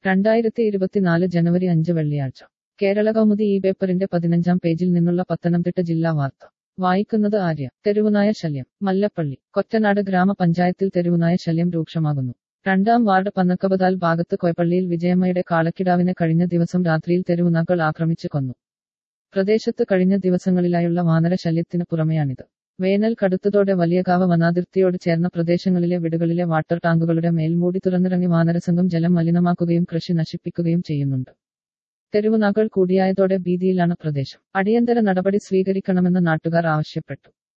രണ്ടായിരത്തി ഇരുപത്തിനാല് ജനുവരി അഞ്ച് വെള്ളിയാഴ്ച കേരള കൗമുദി ഈ പേപ്പറിന്റെ പതിനഞ്ചാം പേജിൽ നിന്നുള്ള പത്തനംതിട്ട ജില്ലാ വാർത്ത വായിക്കുന്നത് ആര്യ തെരുവുനായ ശല്യം മല്ലപ്പള്ളി കൊറ്റനാട് ഗ്രാമപഞ്ചായത്തിൽ തെരുവുനായ ശല്യം രൂക്ഷമാകുന്നു രണ്ടാം വാർഡ് പന്നക്കബതാൽ ഭാഗത്ത് കൊയപ്പള്ളിയിൽ വിജയമ്മയുടെ കാളക്കിടാവിനെ കഴിഞ്ഞ ദിവസം രാത്രിയിൽ തെരുവുനാക്കൾ ആക്രമിച്ചു കൊന്നു പ്രദേശത്ത് കഴിഞ്ഞ ദിവസങ്ങളിലായുള്ള വാനര ശല്യത്തിന് പുറമെയാണിത് വേനൽ കടുത്തതോടെ വലിയകാവ് വനാതിർത്തിയോട് ചേർന്ന പ്രദേശങ്ങളിലെ വീടുകളിലെ വാട്ടർ ടാങ്കുകളുടെ മേൽമൂടി തുറന്നിറങ്ങി വാനരസംഘം ജലം മലിനമാക്കുകയും കൃഷി നശിപ്പിക്കുകയും ചെയ്യുന്നുണ്ട് തെരുവുനാക്കൾ കൂടിയായതോടെ ഭീതിയിലാണ് പ്രദേശം അടിയന്തര നടപടി സ്വീകരിക്കണമെന്ന് നാട്ടുകാർ ആവശ്യപ്പെട്ടു